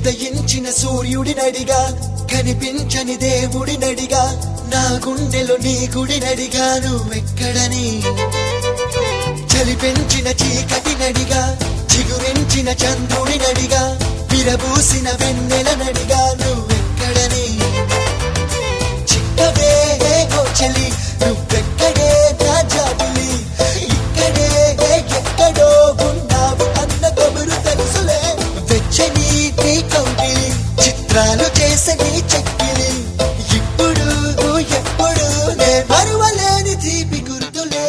ఉదయించిన సూర్యుడినడిగా కనిపించని దేవుడినడిగా నా గుండెలో నీ గుడినడిగా నువ్వెక్కడని చలి పెంచిన చీకటినడిగా చిగురించిన చంద్రుడినడిగా విరబూసిన వెన్నెలనడిగా నువ్వెక్కడని చిక్కవే ఓ చలి నువ్వెక్కడే నా జాబిలి ఇక్కడే ఎక్కడో ఉన్నావు అన్న కబురు తెలుసులే వెచ్చని నీ కౌగిలి చిత్రాలు చేసే నీ చెక్కిలి ఇప్పుడు ఎప్పుడు నే మరువలేని తీపి గుర్తులే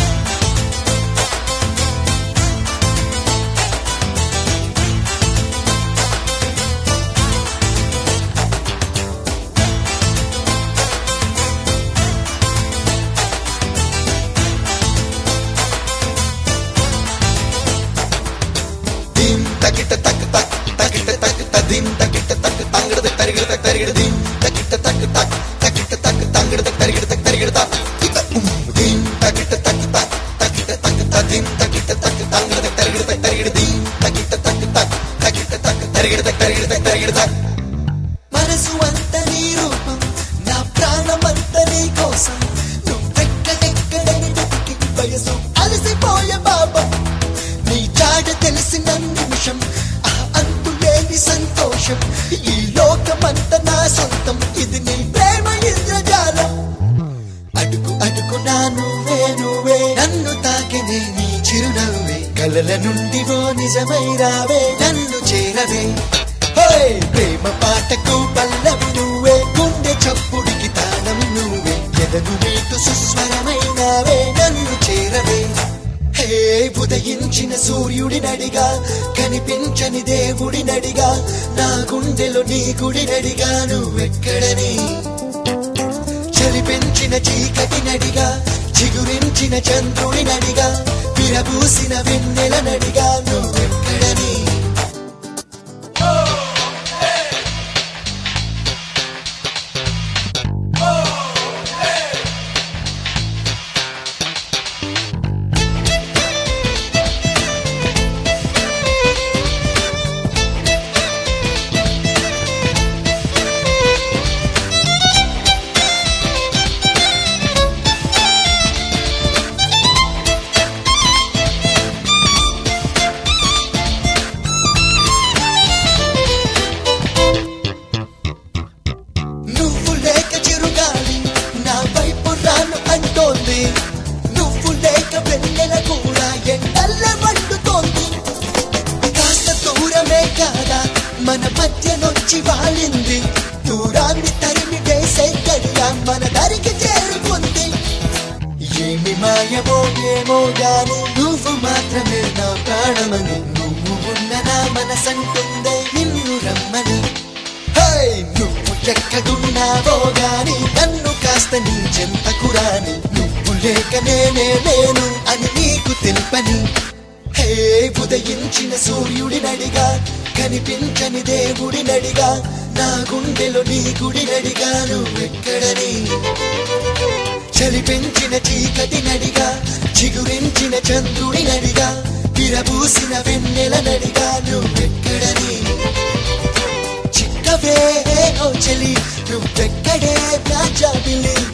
దిం తకిట తక్ తక్ తకిట తక్ తదిం తకిట తక్ తంగడ తరిగిడ తక్ తరిగిడ దిం తకిట తక్ తక్ తకిట తక్ తంగడ తరిగిడ తక్ తరిగిడ తా ఇక ఉమ్ దిం తకిట తక్ తక్ తకిట తక్ తదిం తకిట తక్ తంగడ తరిగిడ తక్ తరిగిడ దిం తకిట తక్ తక్ తకిట తక్ తరిగిడ తక్ తరిగిడ తక్ తరిగిడ తా మనసు అంత నీ రూపం నా ప్రాణమంత నీ కోసం నువ్వెక్కడెక్కడని వెతికి వయసు అలసిపోయే బాబా నీ జాడ తెలిసిన నిమిషం ఆ అంతులేని సంతోషం ఈ లోకమంత నా సొంతం ఇది నీ ప్రేమ ఇంద్రజాలం అడుగు అడుగు నా నువ్వే నువ్వే నన్ను తాకినే నీ చిరునవ్వే కలల నుండి ఓ నిజమై రావే నన్ను చేరవే హోయ్ ప్రేమ పాటకు పల్లవి నువ్వే గుండె చప్పుడికి తాళం నువ్వే ఎదగు మీటు సుస్వరమైనావే నన్ను చేరవే హే ఉదయించిన సూర్యుడినడిగా కనిపించని దేవుడినడిగా నా గుండెలో నీ గుడినడిగా నువ్వెక్కడని చలి పెంచిన చీకటినడిగా చిగురించిన చంద్రుడినడిగా విరబూసిన వెన్నెలనడిగా నువ్వెక్కడని నువ్వు లేక చిరుగాలి నా వైపు రాను అంటోంది నువ్వు లేక వెన్నెల కూడా ఎండల్ల వండుతోంది కాస్త దూరమే కాదా మన మధ్యనొచ్చి వాలింది దూరాన్ని తరిమి వేసే గడియ మన దరికి చేరుకుంది ఏమి మాయమో ఏమో గాని నువ్వు మాత్రమే నా ప్రాణమని నువ్వు ఉన్న నా మనసంటుందే నిన్ను రమ్మని హై నువ్వు ఎక్కడున్నావో గాని నన్ను కాస్త నీ చెంతకు రాని నువ్వు లేక నేనే లేను అని నీకు తెలుపని హే ఉదయించిన సూర్యుడినడిగా కనిపించని దేవుడినడిగా నా గుండెలో నీ గుడినడిగా నువ్వెక్కడని చలి పెంచిన చీకటినడిగా చిగురించిన చంద్రుడినడిగా విరబూసిన వెన్నెలనడిగా నువ్వెక్కడని చిక్కవే ఓ చలి నువ్వెక్కడే నా జాబిలి